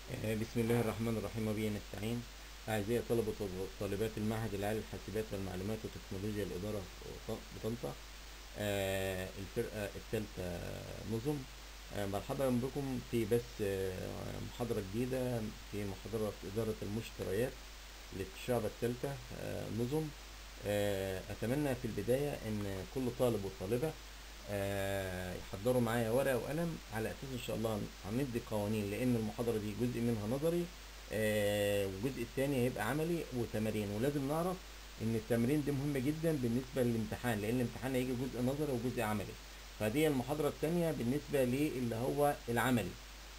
آه، بسم الله الرحمن الرحيم وبه نستعين أعزائي طلبة وطالبات المعهد العالي للحاسبات والمعلومات وتكنولوجيا الإدارة بطنطا آه، الفرقة الثالثة نظم آه، مرحبا بكم في بث آه، محاضرة جديدة في محاضرة إدارة المشتريات للشعبة الثالثة آه، نظم آه، أتمنى في البداية أن كل طالب وطالبة آه، يحضروا معايا ورقة وقلم على أساس إن شاء الله هندي قوانين لأن المحاضرة دي جزء منها نظري آه، والجزء الثاني هيبقى عملي وتمارين ولازم نعرف إن التمرين دي مهمة جدا بالنسبة للامتحان لأن الامتحان هيجي جزء نظري وجزء عملي فدي المحاضرة الثانية بالنسبة للي هو العملي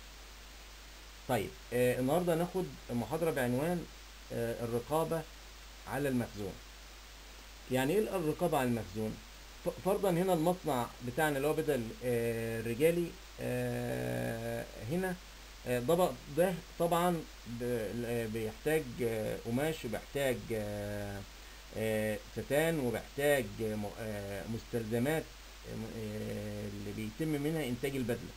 طيب آه النهارده هناخد محاضرة بعنوان آه الرقابة على المخزون يعني ايه الرقابة على المخزون ف- فرضا هنا المصنع بتاعنا اللي هو بدل آه، الرجالي آه، هنا آه، ده ده طبعا ب- آه، بيحتاج آه، قماش وبيحتاج آه، آه، ستان وبيحتاج آه، م- آه، مستلزمات آه، م- آه، اللي بيتم منها انتاج البدله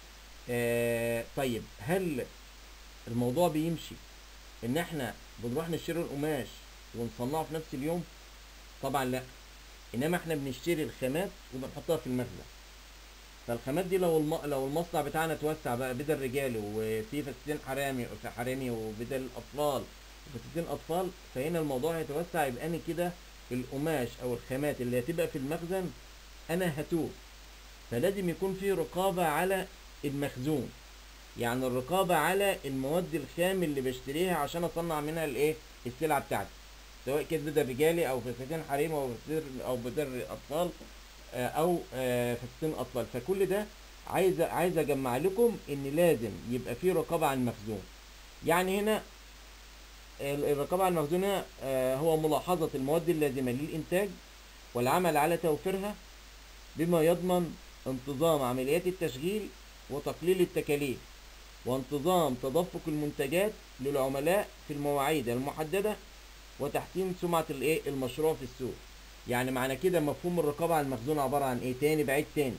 آه، طيب هل الموضوع بيمشي ان احنا بنروح نشتري القماش ونصنعه في نفس اليوم طبعا لا انما احنا بنشتري الخامات وبنحطها في المخزن فالخامات دي لو الم... لو المصنع بتاعنا توسع بقى بدل رجالي وفي فساتين حرامي في حرامي وبدل اطفال وفساتين اطفال فهنا الموضوع هيتوسع يبقى انا كده القماش او الخامات اللي هتبقى في المخزن انا هتوه فلازم يكون في رقابة على المخزون يعني الرقابة على المواد الخام اللي بشتريها عشان اصنع منها الايه السلعة بتاعتي سواء كانت بدل رجالي او فساتين حريم او فساتين او بدل اطفال آه، او آه، فساتين اطفال فكل ده عايز عايز اجمع لكم ان لازم يبقى في رقابة على المخزون يعني هنا ال- الرقابة على المخزون هنا آه، هو ملاحظة المواد اللازمة للإنتاج والعمل على توفيرها بما يضمن انتظام عمليات التشغيل وتقليل التكاليف وانتظام تدفق المنتجات للعملاء في المواعيد المحددة وتحسين سمعة الايه المشروع في السوق يعني معنى كده مفهوم الرقابة على المخزون عبارة عن ايه تاني بعيد تاني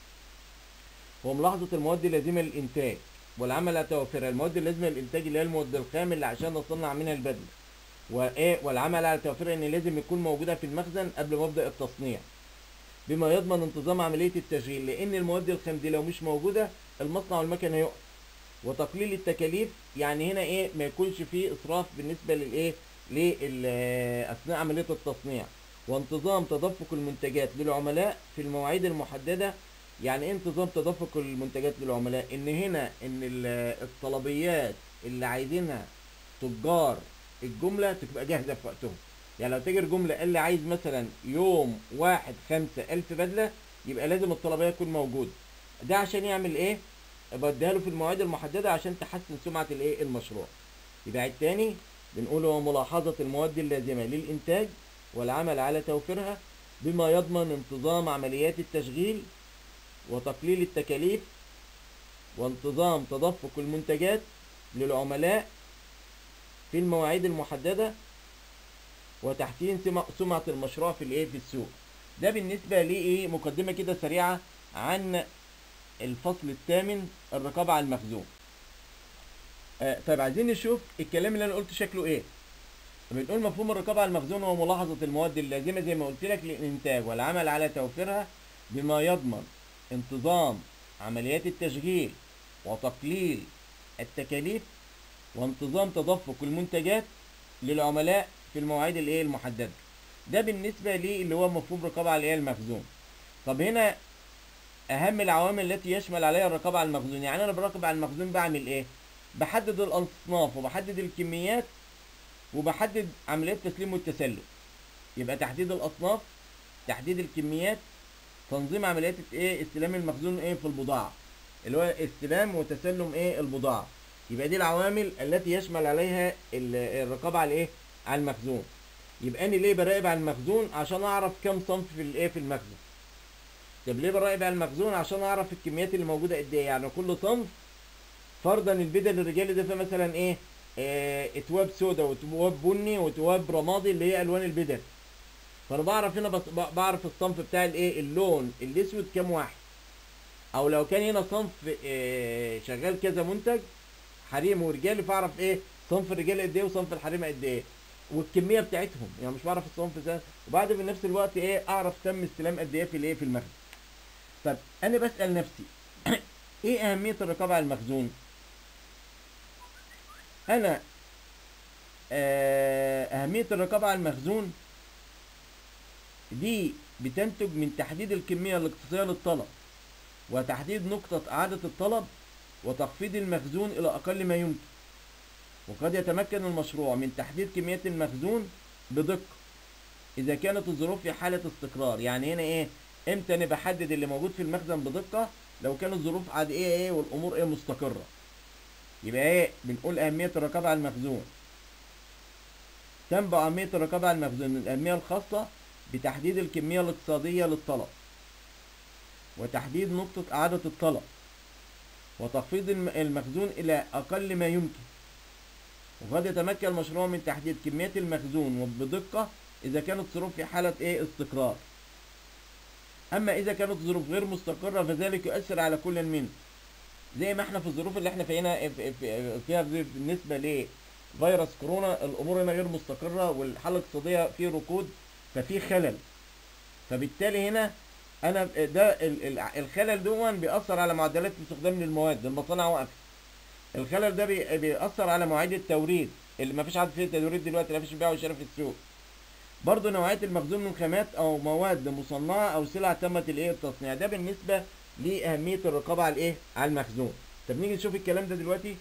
هو ملاحظة المواد اللازمة للإنتاج والعمل على توفيرها المواد اللازمة للإنتاج اللي هي المواد الخام اللي عشان نصنع منها البدلة وإيه والعمل على توفيرها إن لازم يكون موجودة في المخزن قبل ما أبدأ التصنيع بما يضمن انتظام عملية التشغيل لأن المواد الخام دي لو مش موجودة المصنع والمكن هيقف وتقليل التكاليف يعني هنا ايه ما يكونش فيه اسراف بالنسبه للايه لل- اثناء عمليه التصنيع وانتظام تدفق المنتجات للعملاء في المواعيد المحدده يعني ايه انتظام تدفق المنتجات للعملاء ان هنا ان ال- الطلبيات اللي عايزينها تجار الجمله تبقى جاهزه في وقتهم يعني لو تاجر جمله قال لي عايز مثلا يوم واحد خمسة ألف بدلة يبقى لازم الطلبية تكون موجودة ده عشان يعمل ايه بديها له في المواعيد المحددة عشان تحسن سمعة الايه المشروع يبقى التاني بنقول هو ملاحظة المواد اللازمة للإنتاج والعمل على توفيرها بما يضمن انتظام عمليات التشغيل وتقليل التكاليف وانتظام تدفق المنتجات للعملاء في المواعيد المحددة وتحسين سمع- سمعة المشروع في الايه في السوق ده بالنسبة لإيه مقدمة كده سريعة عن الفصل الثامن الرقابة على المخزون آه طيب عايزين نشوف الكلام اللي انا قلته شكله ايه بنقول مفهوم الرقابة على المخزون هو ملاحظة المواد اللازمة زي ما قلت لك للإنتاج والعمل على توفيرها بما يضمن انتظام عمليات التشغيل وتقليل التكاليف وانتظام تدفق المنتجات للعملاء في المواعيد الايه المحددة ده بالنسبة لي اللي هو مفهوم رقابة على الايه المخزون طب هنا اهم العوامل التي يشمل عليها الرقابه على المخزون يعني انا براقب على المخزون بعمل ايه بحدد الاصناف وبحدد الكميات وبحدد عمليات التسليم والتسلم يبقى تحديد الاصناف تحديد الكميات تنظيم عمليات ايه استلام المخزون ايه في البضاعه اللي هو استلام وتسلم ايه البضاعه يبقى دي العوامل التي يشمل عليها ال- الرقابه على ايه على المخزون يبقى انا ليه براقب على المخزون عشان اعرف كم صنف في الايه في المخزن طب ليه براقب على المخزون عشان اعرف الكميات اللي موجوده قد ايه يعني كل صنف فرضا البدل الرجالي ده فيه مثلا ايه آه اتواب سودا وتواب بني وتواب رمادي اللي هي الوان البدل فانا بعرف هنا بس ب- بعرف الصنف بتاع الايه اللون الاسود كام واحد او لو كان هنا صنف آه، شغال كذا منتج حريم ورجالي فاعرف ايه صنف الرجال قد ايه وصنف الحريم قد ايه والكميه بتاعتهم يعني مش بعرف الصنف ده وبعد في نفس الوقت ايه اعرف تم استلام قد ايه في الايه في المخزن طب انا بسال نفسي ايه اهميه الرقابه على المخزون انا آه، اهميه الرقابه على المخزون دي بتنتج من تحديد الكميه الاقتصاديه للطلب وتحديد نقطه اعاده الطلب وتخفيض المخزون الى اقل ما يمكن وقد يتمكن المشروع من تحديد كمية المخزون بدقة إذا كانت الظروف في حالة استقرار يعني هنا إيه إمتى أنا بحدد اللي موجود في المخزن بدقة لو كانت الظروف عاد إيه إيه والأمور إيه مستقرة يبقى إيه بنقول أهمية الرقابة على المخزون تنبع أهمية الرقابة على المخزون من الأهمية الخاصة بتحديد الكمية الاقتصادية للطلب وتحديد نقطة إعادة الطلب وتخفيض الم- المخزون إلى أقل ما يمكن وقد يتمكن المشروع من تحديد كمية المخزون وبدقة إذا كانت الظروف في حالة إيه استقرار أما إذا كانت الظروف غير مستقرة فذلك يؤثر على كل منه زي ما احنا في الظروف اللي احنا فينا في- في- فيها زي بالنسبة لفيروس كورونا الأمور هنا غير مستقرة والحالة الاقتصادية في ركود ففي خلل فبالتالي هنا انا ده ال- ال- الخلل دون بيأثر على معدلات استخدام للمواد المصانع وقفت الخلل ده بي- بيأثر على مواعيد التوريد اللي ما فيش عدد فيه توريد دلوقتي لا فيش بيع وشراء في السوق برضه نوعية المخزون من خامات أو مواد مصنعة أو سلع تمت الإيه التصنيع ده بالنسبة لأهمية الرقابة على الإيه على المخزون طب نيجي نشوف الكلام ده دلوقتي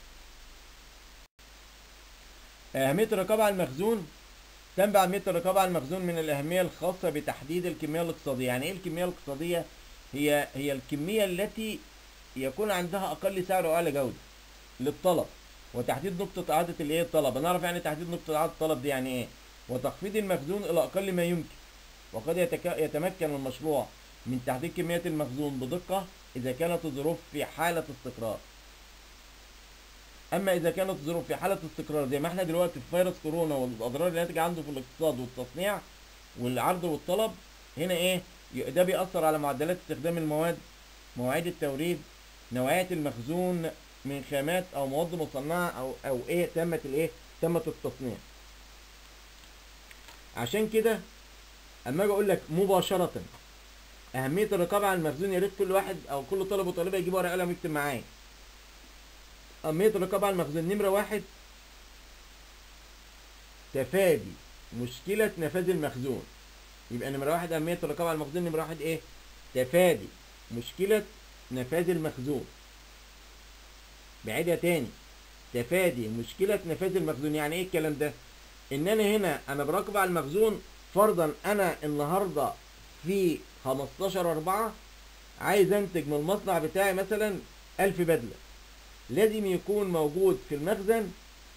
أهمية الرقابة على المخزون تنبع أهمية الرقابة على المخزون من الأهمية الخاصة بتحديد الكمية الاقتصادية يعني إيه الكمية الاقتصادية هي هي الكمية التي يكون عندها أقل سعر وأعلى جودة للطلب وتحديد نقطة إعادة الإيه الطلب هنعرف يعني تحديد نقطة إعادة الطلب دي يعني إيه وتخفيض المخزون إلى أقل ما يمكن وقد يتك... يتمكن المشروع من تحديد كمية المخزون بدقة إذا كانت الظروف في حالة استقرار أما إذا كانت الظروف في حالة استقرار زي ما احنا دلوقتي في فيروس كورونا والأضرار اللي ناتجة عنده في الاقتصاد والتصنيع والعرض والطلب هنا إيه ي- ده بيأثر على معدلات استخدام المواد مواعيد التوريد نوعية المخزون من خامات أو مواد مصنعة أو أو إيه تمت الإيه تمت التصنيع عشان كده اما اجي اقول لك مباشره اهميه الرقابه على المخزون يا ريت كل واحد او كل طالب وطالبه يجيب ورقه قلم يكتب معايا اهميه الرقابه على المخزون نمره واحد تفادي مشكله نفاذ المخزون يبقى نمره واحد اهميه الرقابه على المخزون نمره واحد ايه تفادي مشكله نفاذ المخزون بعيدها تاني تفادي مشكله نفاذ المخزون يعني ايه الكلام ده ان انا هنا انا براقب على المخزون فرضا انا النهارده في 15 4 عايز انتج من المصنع بتاعي مثلا 1000 بدله لازم يكون موجود في المخزن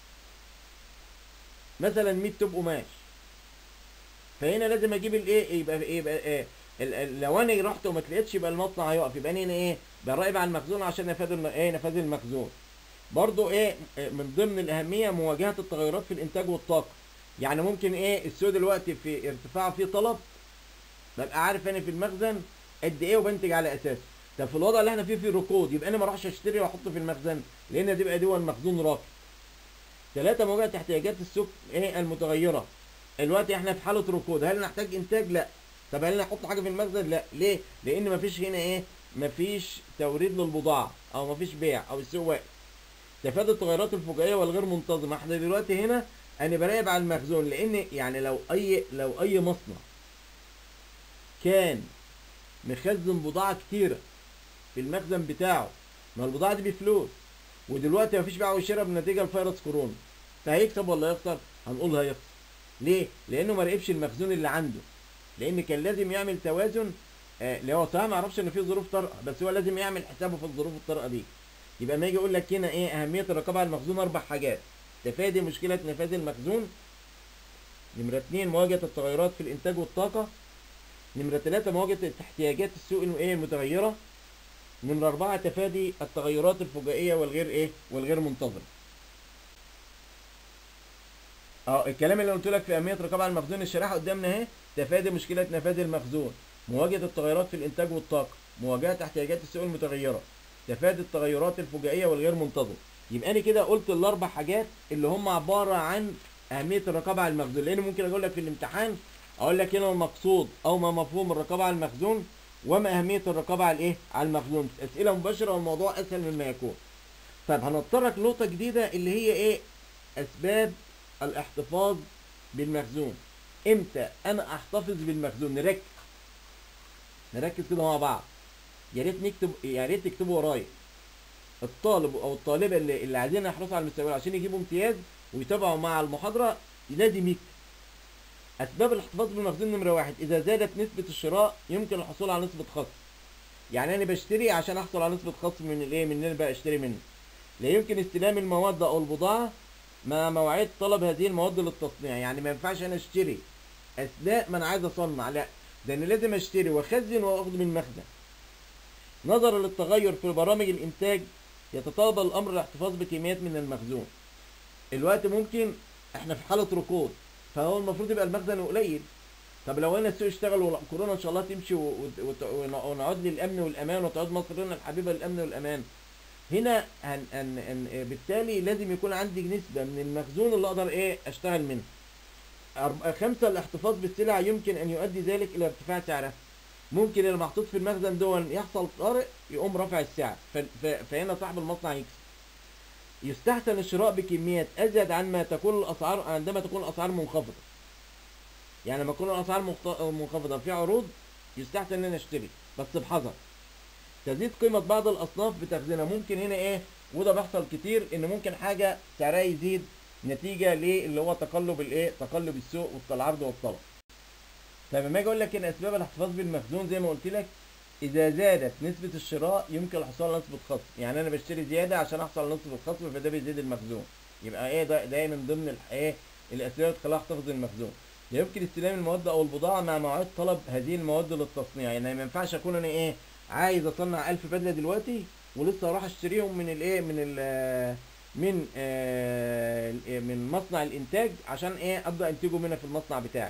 مثلا 100 توب قماش فهنا لازم اجيب الايه يبقى يبقى إيه ال- ال- لو انا رحت وما لقيتش يبقى المصنع هيقف يبقى انا هنا ايه براقب على المخزون عشان نفاذ الم... ايه نفاذ المخزون برضو ايه إيه، من ضمن الاهميه مواجهه التغيرات في الانتاج والطاقه يعني ممكن ايه السوق دلوقتي في ارتفاع فيه طلب ببقى عارف انا في المخزن قد ايه وبنتج على اساسه طب في الوضع اللي احنا فيه في ركود يبقى انا ما اروحش اشتري واحطه في المخزن لان دي بقى دول مخزون راكد ثلاثة مواجهة احتياجات السوق ايه المتغيرة دلوقتي احنا في حالة ركود هل نحتاج انتاج لا طب هل نحط حاجة في المخزن لا ليه لان مفيش هنا ايه مفيش توريد للبضاعة او مفيش بيع او السوق واقف تفادي التغيرات الفجائيه والغير منتظمه احنا دلوقتي هنا انا براقب على المخزون لان يعني لو اي لو اي مصنع كان مخزن بضاعه كتيره في المخزن بتاعه ما البضاعه دي بفلوس ودلوقتي مفيش بيع وشراء بنتيجه لفيروس كورونا فهيكسب ولا يخسر هنقول هيخسر ليه لانه ما راقبش المخزون اللي عنده لان كان لازم يعمل توازن آه، اللي هو صحيح ما يعرفش ان في ظروف طارئه بس هو لازم يعمل حسابه في الظروف الطارئه دي يبقى ما يجي يقول لك هنا ايه اهميه الرقابه على المخزون اربع حاجات تفادي مشكله نفاذ المخزون نمره اتنين مواجهه التغيرات في الانتاج والطاقه نمره ثلاثة مواجهه احتياجات السوق الم- ايه المتغيره نمره أربعة تفادي التغيرات الفجائيه والغير ايه والغير منتظمه اه الكلام اللي قلت لك في اهميه الرقابه على المخزون الشريحه قدامنا اهي تفادي مشكله نفاذ المخزون مواجهه التغيرات في الانتاج والطاقه مواجهه احتياجات السوق المتغيره تفادي التغيرات الفجائيه والغير منتظمه يبقى انا كده قلت الاربع حاجات اللي هم عباره عن اهميه الرقابه على المخزون لان ممكن اقول لك في الامتحان اقول لك هنا المقصود او ما مفهوم الرقابه على المخزون وما اهميه الرقابه على الايه على المخزون اسئله مباشره والموضوع اسهل مما يكون طيب هنتطرق لنقطه جديده اللي هي ايه اسباب الاحتفاظ بالمخزون امتى انا احتفظ بالمخزون نركز نركز كده مع بعض يا ريت نكتب يا ريت تكتبوا ورايا الطالب او الطالبه اللي, اللي عايزين يحرصوا على المستوى عشان يجيبوا امتياز ويتابعوا مع المحاضره لازم يكتب اسباب الاحتفاظ بالمخزون نمره واحد اذا زادت نسبه الشراء يمكن الحصول على نسبه خصم يعني انا بشتري عشان احصل على نسبه خصم من الايه من اللي انا بشتري منه لا يمكن استلام المواد او البضاعه مع مواعيد طلب هذه المواد للتصنيع يعني ما ينفعش انا اشتري اثناء ما انا عايز اصنع لا ده انا لازم اشتري واخزن واخد من المخزن نظرا للتغير في برامج الانتاج يتطلب الامر الاحتفاظ بكميات من المخزون الوقت ممكن احنا في حاله ركود فهو المفروض يبقى المخزن قليل طب لو انا السوق اشتغل والكورونا ان شاء الله تمشي و- وت- ونعود للامن والامان وتعود مصر لنا الحبيبه للامن والامان هنا هن هن هن بالتالي لازم يكون عندي نسبه من المخزون اللي اقدر ايه اشتغل منه أرب- خمسة الاحتفاظ بالسلع يمكن أن يؤدي ذلك إلى ارتفاع سعرها ممكن المحطوط في المخزن دون يحصل طارئ يقوم رافع السعر ف- ف- فهنا صاحب المصنع يكسب يستحسن الشراء بكميات أزيد عن ما تكون الأسعار عندما تكون الأسعار منخفضة يعني لما تكون الأسعار مخت- منخفضة في عروض يستحسن إن أنا أشتري بس بحذر تزيد قيمة بعض الأصناف بتخزينها ممكن هنا إيه وده بيحصل كتير إن ممكن حاجة سعرها يزيد نتيجة للي هو تقلب الإيه تقلب السوق والعرض والطلب طيب لما اجي اقول لك ان اسباب الاحتفاظ بالمخزون زي ما قلت لك اذا زادت نسبة الشراء يمكن الحصول على نسبة خصم يعني انا بشتري زيادة عشان احصل على نسبة خصم فده بيزيد المخزون يبقى ايه ده ده من ضمن الح- ايه الاسباب اللي تخليها احتفظ بالمخزون يمكن استلام المواد او البضاعة مع مواعيد طلب هذه المواد للتصنيع يعني ما ينفعش اكون انا ايه عايز اصنع 1000 بدلة دلوقتي ولسه اروح اشتريهم من الايه من ال من آه من مصنع الانتاج عشان ايه ابدا انتجه منها في المصنع بتاعي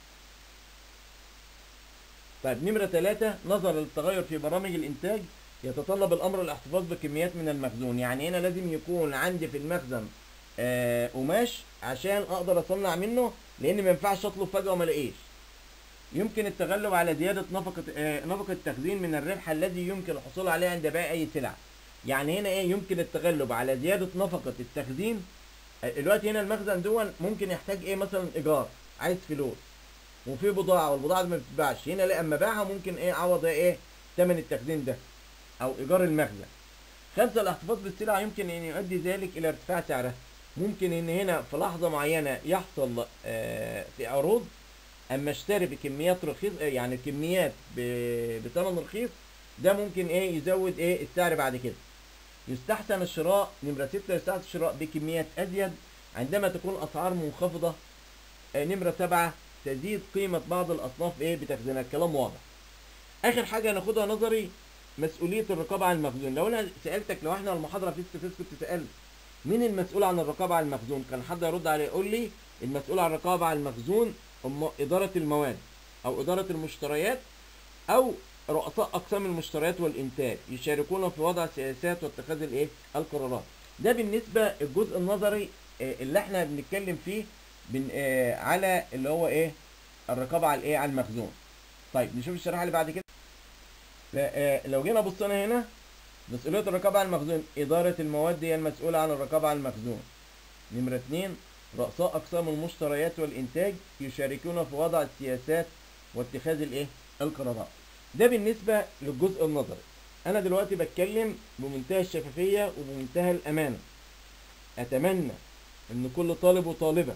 طيب نمرة ثلاثة نظرا للتغير في برامج الإنتاج يتطلب الأمر الاحتفاظ بكميات من المخزون يعني هنا لازم يكون عندي في المخزن آه، قماش عشان أقدر أصنع منه لأن ما ينفعش أطلب فجأة وما الاقيش يمكن التغلب على زيادة نفقة آه، نفقة التخزين من الربح الذي يمكن الحصول عليه عند بيع أي سلعة يعني هنا إيه يمكن التغلب على زيادة نفقة التخزين آه، دلوقتي هنا المخزن دون ممكن يحتاج إيه مثلا إيجار عايز فلوس وفي بضاعة والبضاعة دي ما بتتباعش هنا لا اما باعها ممكن ايه اعوض ايه ثمن التخزين ده او ايجار المخزن خمسة الاحتفاظ بالسلع يمكن ان يؤدي ذلك الى ارتفاع سعرها ممكن ان هنا في لحظة معينة يحصل آه في عروض اما اشتري بكميات رخيص آه، يعني كميات ب- بثمن رخيص ده ممكن ايه يزود ايه السعر بعد كده يستحسن الشراء نمرة ستة يستحسن الشراء بكميات ازيد عندما تكون الاسعار منخفضة آه، نمرة سبعة تزيد قيمة بعض الأصناف إيه بتخزينها الكلام واضح. آخر حاجة هناخدها نظري مسؤولية الرقابة على المخزون، لو أنا سألتك لو إحنا المحاضرة فيس تو فيس كنت سألت مين المسؤول عن الرقابة على المخزون؟ كان حد يرد عليه يقول لي المسؤول عن الرقابة على المخزون هم إدارة المواد أو إدارة المشتريات أو رؤساء أقسام المشتريات والإنتاج يشاركون في وضع سياسات واتخاذ الإيه؟ القرارات. ده بالنسبة الجزء النظري آه، اللي إحنا بنتكلم فيه بن آه على اللي هو ايه الرقابه على الايه على المخزون طيب نشوف الشريحه اللي بعد كده ف- آه، لو جينا بصينا هنا مسؤوليه الرقابه على المخزون اداره المواد هي المسؤوله عن الرقابه على المخزون نمره اتنين رؤساء اقسام المشتريات والانتاج يشاركون في وضع السياسات واتخاذ الايه القرارات ده بالنسبه للجزء النظري انا دلوقتي بتكلم بمنتهى الشفافيه وبمنتهى الامانه اتمنى ان كل طالب وطالبه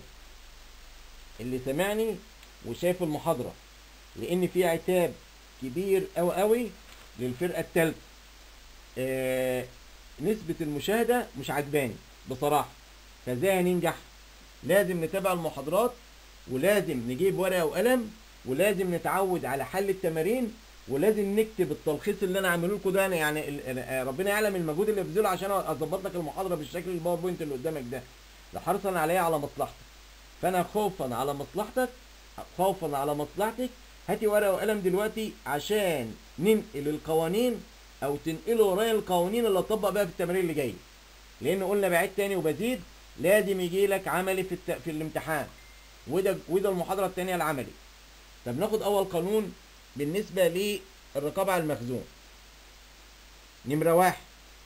اللي سمعني وشاف المحاضرة لأن في عتاب كبير أوي أوي للفرقة التالتة آه نسبة المشاهدة مش عجباني بصراحة فازاي هننجح لازم نتابع المحاضرات ولازم نجيب ورقة وقلم ولازم نتعود على حل التمارين ولازم نكتب التلخيص اللي انا عامله لكم ده أنا يعني ال- آه، ربنا يعلم المجهود اللي بذله عشان اظبط لك المحاضره بالشكل الباوربوينت اللي قدامك ده لحرصا عليا على مصلحتك فانا خوفا على مصلحتك خوفا على مصلحتك هاتي ورقه وقلم دلوقتي عشان ننقل القوانين او تنقلوا ورايا القوانين اللي اطبق بيها في التمارين اللي جايه لان قلنا بعيد تاني وبزيد لازم يجي لك عملي في الت... في الامتحان وده وده المحاضره الثانيه العملي طب ناخد اول قانون بالنسبه للرقابه على المخزون نمره واحد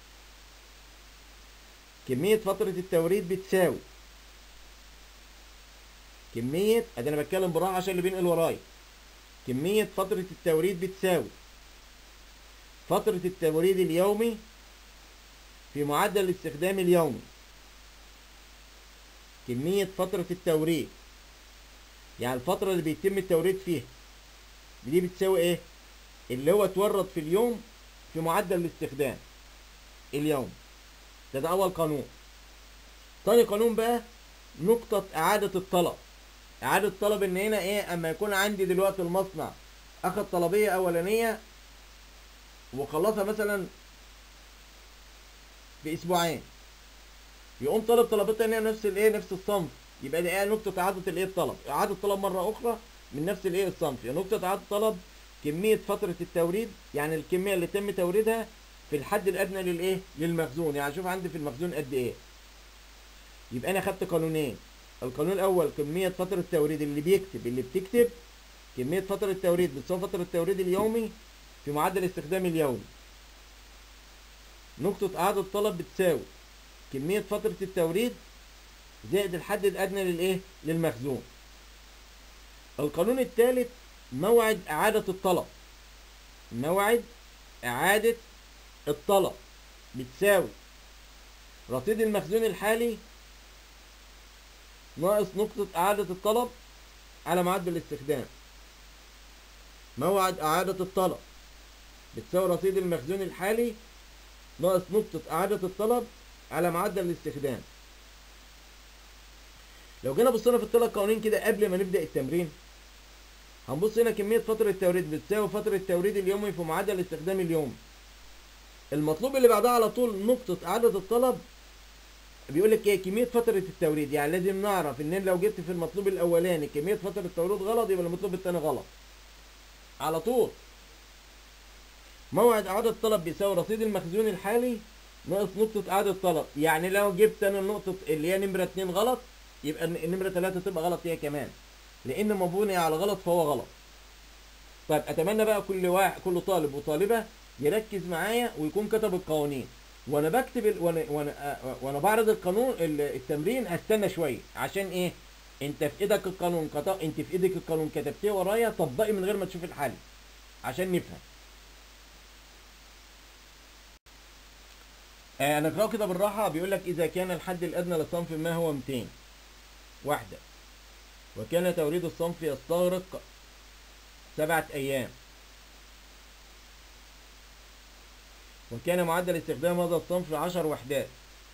كميه فتره التوريد بتساوي كميه ادي انا بتكلم براحه عشان اللي بينقل ورايا كميه فتره التوريد بتساوي فتره التوريد اليومي في معدل الاستخدام اليومي كمية فترة التوريد يعني الفترة اللي بيتم التوريد فيها دي بتساوي ايه؟ اللي هو اتورد في اليوم في معدل الاستخدام اليوم ده ده أول قانون تاني قانون بقى نقطة إعادة الطلب إعادة الطلب إن هنا إيه أما يكون عندي دلوقتي المصنع أخد طلبية أولانية وخلصها مثلا بأسبوعين يقوم طالب طلبات تانية نفس الايه نفس الصنف يبقى دي ايه نقطة إعادة الايه الطلب إعادة طلب مرة أخرى من نفس الايه الصنف يعني نقطة إعادة طلب كمية فترة التوريد يعني الكمية اللي تم توريدها في الحد الأدنى للايه للمخزون يعني شوف عندي في المخزون قد ايه يبقى أنا خدت قانونين القانون الأول كمية فترة التوريد اللي بيكتب اللي بتكتب كمية فترة التوريد بتساوي فترة التوريد اليومي في معدل استخدام اليومي نقطة إعادة طلب بتساوي كمية فترة التوريد زائد الحد الأدنى للإيه؟ للمخزون. القانون الثالث موعد إعادة الطلب. موعد إعادة الطلب بتساوي رصيد المخزون الحالي ناقص نقطة إعادة الطلب على معدل الاستخدام. موعد إعادة الطلب بتساوي رصيد المخزون الحالي ناقص نقطة إعادة الطلب على معدل الاستخدام لو جينا بصينا في الثلاث قوانين كده قبل ما نبدا التمرين هنبص هنا كميه فتره التوريد بتساوي فتره التوريد اليومي في معدل الاستخدام اليومي المطلوب اللي بعدها على طول نقطه اعاده الطلب بيقول لك ايه كميه فتره التوريد يعني لازم نعرف ان لو جبت في المطلوب الاولاني كميه فتره التوريد غلط يبقى المطلوب الثاني غلط على طول موعد اعاده الطلب بيساوي رصيد المخزون الحالي ناقص نقطة إعادة طلب يعني لو جبت أنا النقطة اللي هي نمرة اتنين غلط يبقى النمرة تلاتة تبقى غلط هي كمان لأن مبني على غلط فهو غلط طيب أتمنى بقى كل واحد كل طالب وطالبة يركز معايا ويكون كتب القوانين وانا بكتب ال... وانا وانا وانا بعرض القانون التمرين هستنى شويه عشان ايه انت في ايدك القانون كت... انت في ايدك القانون كتبتيه ورايا طبقي من غير ما تشوف الحل عشان نفهم آه نقرأه كده بالراحة بيقول لك إذا كان الحد الأدنى للصنف ما هو 200 واحدة وكان توريد الصنف يستغرق سبعة أيام وكان معدل استخدام هذا الصنف 10 وحدات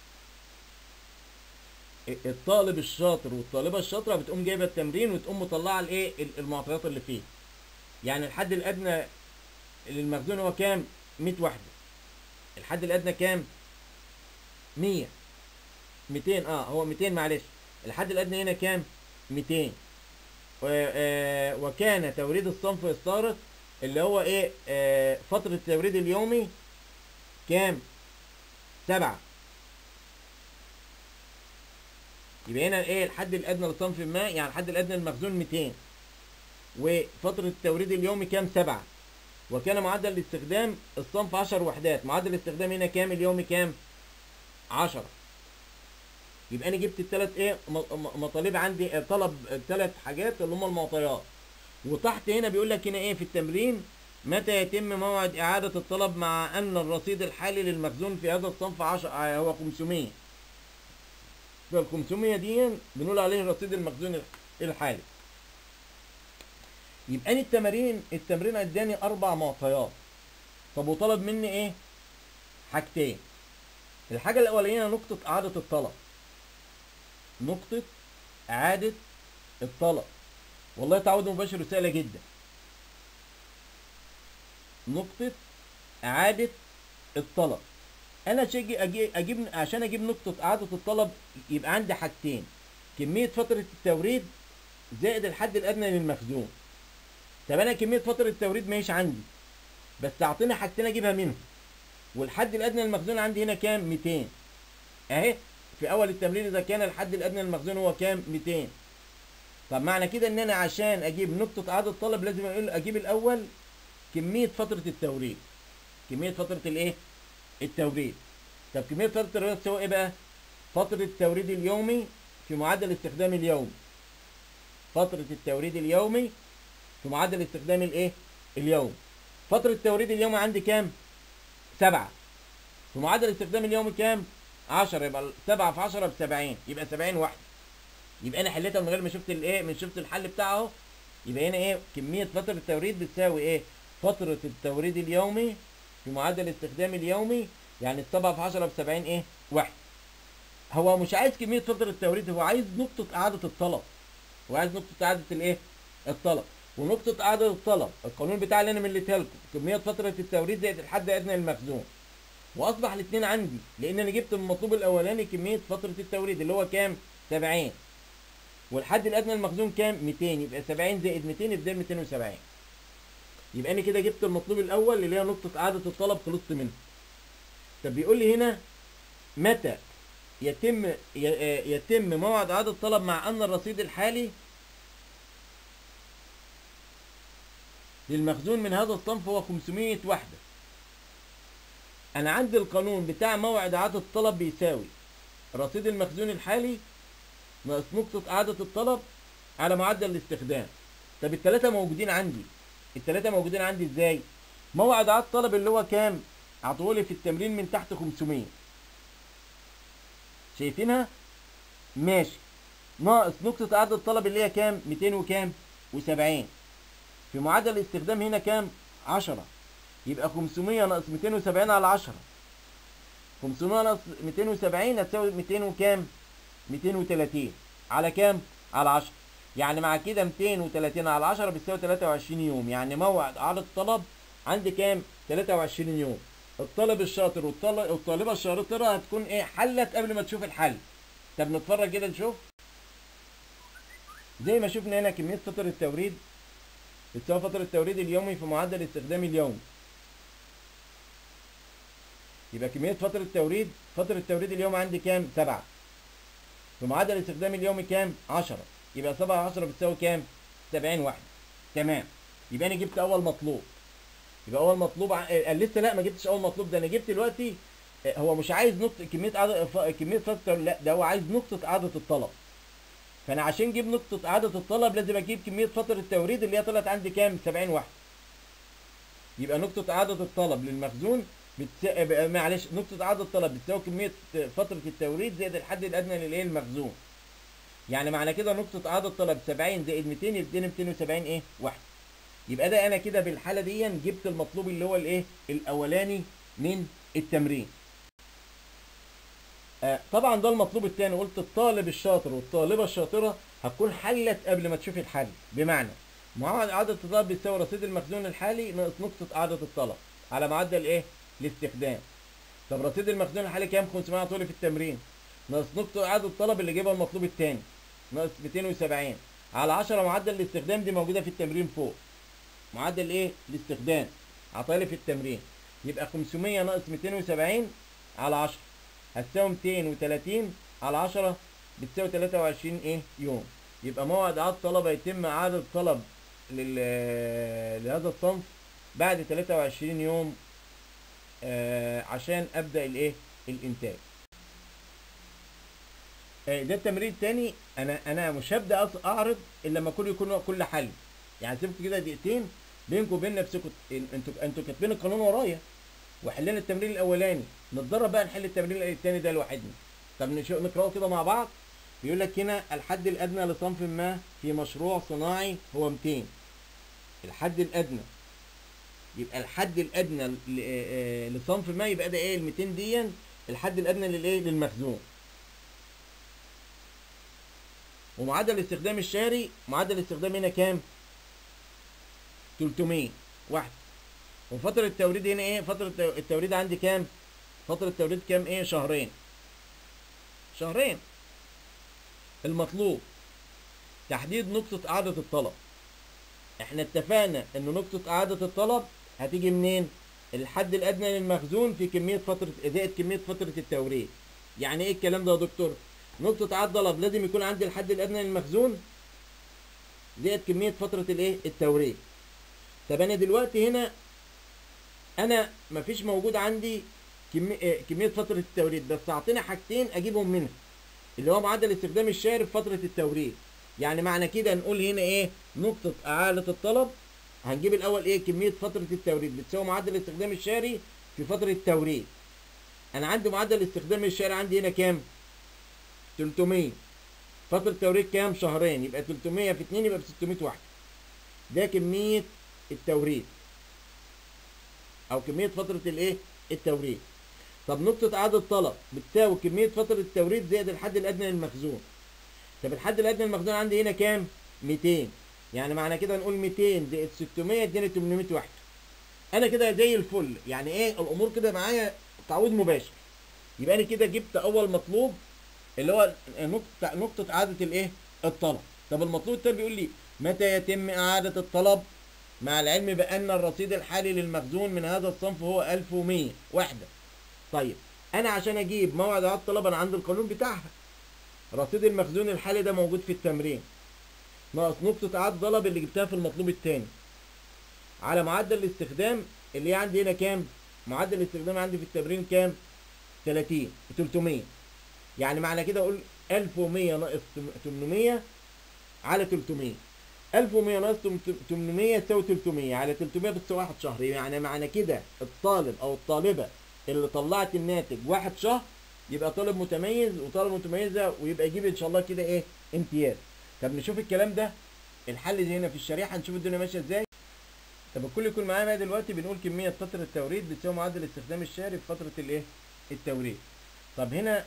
الطالب الشاطر والطالبة الشاطرة بتقوم جايبة التمرين وتقوم مطلعة الايه المعطيات اللي فيه يعني الحد الأدنى للمخزون هو كام 100 وحدة الحد الأدنى كام 100 200 اه هو 200 معلش الحد الادنى هنا كام 200 آه وكان توريد الصنف يستغرق اللي هو ايه آه فترة التوريد اليومي كام سبعة يبقى هنا ايه الحد الادنى لصنف ما يعني الحد الادنى للمخزون 200 وفترة التوريد اليومي كام سبعة وكان معدل الاستخدام الصنف 10 وحدات معدل الاستخدام هنا كام اليومي كام 10 يبقى انا جبت الثلاث ايه مطالب عندي طلب ثلاث حاجات اللي هم المعطيات وتحت هنا بيقول لك هنا ايه في التمرين متى يتم موعد اعاده الطلب مع ان الرصيد الحالي للمخزون في هذا الصنف 10 هو 500 فال 500 دي بنقول عليه رصيد المخزون الحالي يبقى انا التمارين التمرين اداني اربع معطيات طب وطلب مني ايه حاجتين الحاجة الأولانية نقطة إعادة الطلب نقطة إعادة الطلب والله تعود مباشر سهلة جدا نقطة إعادة الطلب أنا أجي أجيب عشان أجيب نقطة إعادة الطلب يبقى عندي حاجتين كمية فترة التوريد زائد الحد الأدنى للمخزون طب أنا كمية فترة التوريد ماهيش عندي بس أعطيني حاجتين أجيبها منهم والحد الادنى للمخزون عندي هنا كام 200 اهي في اول التمرين اذا كان الحد الادنى للمخزون هو كام 200 طب معنى كده ان انا عشان اجيب نقطه عدد الطلب لازم اقول اجيب الاول كميه فتره التوريد كميه فتره الايه التوريد طب كميه فتره التوريد تساوي ايه بقى فتره التوريد اليومي في معدل استخدام اليومي فتره التوريد اليومي في معدل استخدام الايه اليوم فتره التوريد اليومي عندي كام سبعة في معدل استخدام اليومي كام 10 يبقى 7 في 10 ب 70 يبقى 70 واحده يبقى انا حليتها من غير ما شفت الايه من شفت الحل بتاعه اهو يبقى هنا ايه كميه فتره التوريد بتساوي ايه فتره التوريد اليومي في معدل الاستخدام اليومي يعني 7 في 10 ب 70 ايه واحد هو مش عايز كميه فتره التوريد هو عايز نقطه اعاده الطلب هو عايز نقطه اعاده الايه الطلب ونقطه اعاده الطلب القانون بتاع اللي انا مليتها لكم كميه فتره التوريد زائد الحد الادنى للمخزون واصبح الاثنين عندي لان انا جبت من المطلوب الاولاني كميه فتره التوريد اللي هو كام 70 والحد الادنى للمخزون كام 200 يبقى 70 زائد 200 يبقى 270 يبقى انا كده جبت المطلوب الاول اللي هي نقطه اعاده الطلب خلصت منه طب بيقول لي هنا متى يتم ي- يتم موعد اعاده الطلب مع ان الرصيد الحالي للمخزون من هذا الصنف هو 500 وحده انا عندي القانون بتاع موعد اعاده الطلب بيساوي رصيد المخزون الحالي ناقص نقطة إعادة الطلب على معدل الاستخدام. طب التلاتة موجودين عندي. التلاتة موجودين عندي إزاي؟ موعد إعادة الطلب اللي هو كام؟ عطولي في التمرين من تحت 500. شايفينها؟ ماشي. ناقص نقطة إعادة الطلب اللي هي كام؟ 200 وكام؟ و70. في معدل الاستخدام هنا كام؟ 10. يبقى 500 ناقص 270 على 10. 500 ناقص 270 هتساوي 200 وكام؟ 230 على كام؟ على 10 يعني مع كده 230 على 10 بتساوي 23 يوم يعني موعد اعاده الطلب عندي كام؟ 23 يوم الطالب الشاطر والطالب والطالبه الشاطره هتكون ايه؟ حلت قبل ما تشوف الحل طب نتفرج كده نشوف زي ما شفنا هنا كميه فتره التوريد بتساوي فتره التوريد اليومي في معدل استخدام اليوم يبقى كميه فتره التوريد فتره التوريد اليوم عندي كام؟ 7 في معدل الاستخدام اليومي كام؟ 10 يبقى 7 10 بتساوي كام؟ 70 واحدة تمام يبقى انا جبت اول مطلوب يبقى اول مطلوب ع... آه، لسه لا ما جبتش اول مطلوب ده انا جبت دلوقتي آه، هو مش عايز نقطة كمية عدد ف... كمية فترة لا ده هو عايز نقطة إعادة الطلب فأنا عشان أجيب نقطة إعادة الطلب لازم أجيب كمية فترة التوريد اللي هي طلعت عندي كام؟ 70 واحدة يبقى نقطة إعادة الطلب للمخزون بتس... آه، معلش نقطة إعادة الطلب بتساوي كمية فترة التوريد زائد الحد الأدنى للإيه المخزون يعني معنى كده نقطة إعادة الطلب 70 زائد 200 يديني 270 إيه؟ واحدة يبقى ده أنا كده بالحالة دي جبت المطلوب اللي هو الإيه؟ الأولاني من التمرين آه، طبعا ده المطلوب الثاني قلت الطالب الشاطر والطالبه الشاطره هتكون حلت قبل ما تشوف الحل بمعنى معدل اعاده الطلب بيساوي رصيد المخزون الحالي ناقص نقطه اعاده الطلب على معدل ايه الاستخدام طب رصيد المخزون الحالي كام 500 هتقولي في التمرين ناقص نقطه اعاده الطلب اللي جايبها المطلوب الثاني ناقص 270 على 10 معدل الاستخدام دي موجوده في التمرين فوق معدل ايه الاستخدام عطالي في التمرين يبقى 500 ناقص 270 على 10 هتساوي 230 على 10 بتساوي 23 ايه يوم يبقى موعد اعاده الطلب يتم اعاده الطلب لل... لهذا الصنف بعد 23 يوم آه عشان ابدا الايه الانتاج آه ده التمرين الثاني انا انا مش هبدا أص- اعرض الا لما كل يكون كل حل يعني سيبت كده دقيقتين بينكم وبين نفسكم انتوا انتوا كاتبين القانون ورايا وحلينا التمرين الاولاني نتدرب بقى نحل التمرين الثاني ده لوحدنا طب نشوف نقراه كده مع بعض بيقول لك هنا الحد الادنى لصنف ما في مشروع صناعي هو 200 الحد الادنى يبقى الحد الادنى ل- آه، آه، لصنف ما يبقى ده ايه ال 200 دي الحد الادنى للايه للمخزون ومعدل الاستخدام الشهري معدل الاستخدام هنا كام 300 واحد وفترة التوريد هنا ايه فترة التو- التوريد عندي كام فترة التوريد كام ايه شهرين شهرين المطلوب تحديد نقطة إعادة الطلب احنا اتفقنا ان نقطة إعادة الطلب هتيجي منين الحد الادنى للمخزون في كميه فتره زائد كميه فتره التوريد يعني ايه الكلام ده يا دكتور نقطه عد طلب لازم يكون عندي الحد الادنى للمخزون زائد كميه فتره الايه التوريد طب انا دلوقتي هنا انا مفيش موجود عندي كمية, كمية فترة التوريد بس اعطينا حاجتين اجيبهم منها اللي هو معدل استخدام الشاري في فترة التوريد يعني معنى كده نقول هنا ايه نقطة اعالة الطلب هنجيب الاول ايه كمية فترة التوريد بتساوي معدل استخدام الشاري في فترة التوريد انا عندي معدل استخدام الشاري عندي هنا كام 300 فترة التوريد كام شهرين يبقى 300 في 2 يبقى ب 600 واحدة ده كمية التوريد او كمية فترة الايه التوريد طب نقطة إعادة طلب بتساوي كمية فترة التوريد زائد الحد الأدنى للمخزون. طب الحد الأدنى للمخزون عندي هنا كام؟ 200 يعني معنى كده نقول 200 زائد 600 اديني 800 واحدة. أنا كده زي الفل يعني إيه الأمور كده معايا تعويض مباشر. يبقى أنا كده جبت أول مطلوب اللي هو نقطة نقطة إعادة الإيه؟ الطلب. طب المطلوب التاني بيقول لي متى يتم إعادة الطلب؟ مع العلم بأن الرصيد الحالي للمخزون من هذا الصنف هو 1100 وحدة. طيب انا عشان اجيب موعد اعاده الطلب انا عندي القانون بتاعها رصيد المخزون الحالي ده موجود في التمرين ناقص نقطة اعادة طلب اللي جبتها في المطلوب الثاني على معدل الاستخدام اللي عندي هنا كام معدل الاستخدام عندي في التمرين كام 30 300 يعني معنى كده اقول 1100 ناقص 800 على 300 1100 ناقص 800 تساوي 300 على 300 بتساوي واحد شهر يعني معنى كده الطالب او الطالبه اللي طلعت الناتج واحد شهر يبقى طالب متميز وطالب متميزه ويبقى يجيب ان شاء الله كده ايه امتياز طب نشوف الكلام ده الحل زي هنا في الشريحه نشوف الدنيا ماشيه ازاي طب الكل يكون معايا بقى دلوقتي بنقول كميه فتره التوريد بتساوي معدل استخدام الشاري في فتره الايه التوريد طب هنا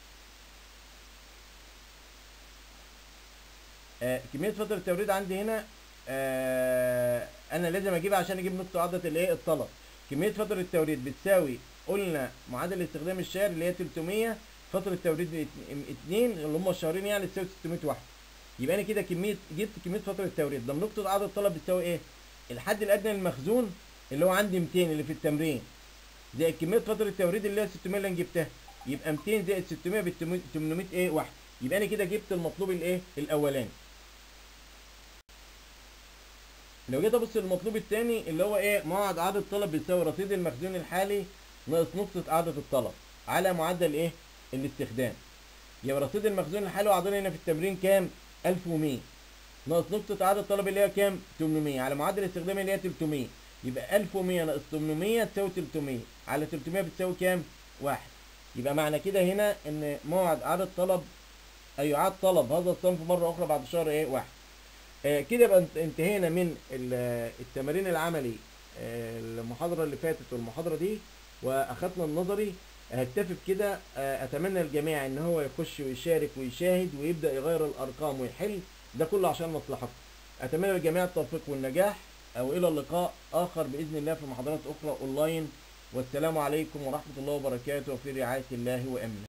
آه كميه فتره التوريد عندي هنا آه انا لازم اجيبها عشان اجيب نقطه عدد الايه الطلب كميه فتره التوريد بتساوي قلنا معدل استخدام الشهر اللي هي 300 فترة توريد 2 اللي هم الشهرين يعني تساوي 600 واحدة يبقى انا كده كمية جبت كمية فترة التوريد ده نقطة عدد الطلب بتساوي ايه؟ الحد الأدنى للمخزون اللي هو عندي 200 اللي في التمرين زائد كمية فترة التوريد اللي هي 600 اللي انا جبتها يبقى 200 زائد 600 ب 800 ايه واحدة يبقى انا كده جبت المطلوب الايه؟ الأولاني لو جيت ابص للمطلوب الثاني اللي هو ايه؟ موعد عدد الطلب بيساوي رصيد المخزون الحالي ناقص نقطة إعادة الطلب على معدل إيه؟ الاستخدام. يبقى رصيد المخزون الحالي وعندنا هنا في التمرين كام؟ 1100 ناقص نقطة إعادة الطلب اللي هي كام؟ 800 على معدل الاستخدام اللي هي 300 يبقى 1100 ناقص 800 تساوي 300 على 300 بتساوي كام؟ واحد يبقى معنى كده هنا إن موعد إعادة طلب أي إعادة طلب هذا الصنف مرة أخرى بعد شهر إيه؟ واحد. آه كده يبقى انتهينا من التمارين العملي آه المحاضرة اللي فاتت والمحاضرة دي واخدنا النظري هكتفي بكده اتمنى الجميع ان هو يخش ويشارك ويشاهد ويبدا يغير الارقام ويحل ده كله عشان مصلحتكم اتمنى للجميع التوفيق والنجاح او الى اللقاء اخر باذن الله في محاضرات اخرى اونلاين والسلام عليكم ورحمه الله وبركاته وفي رعايه الله وامنه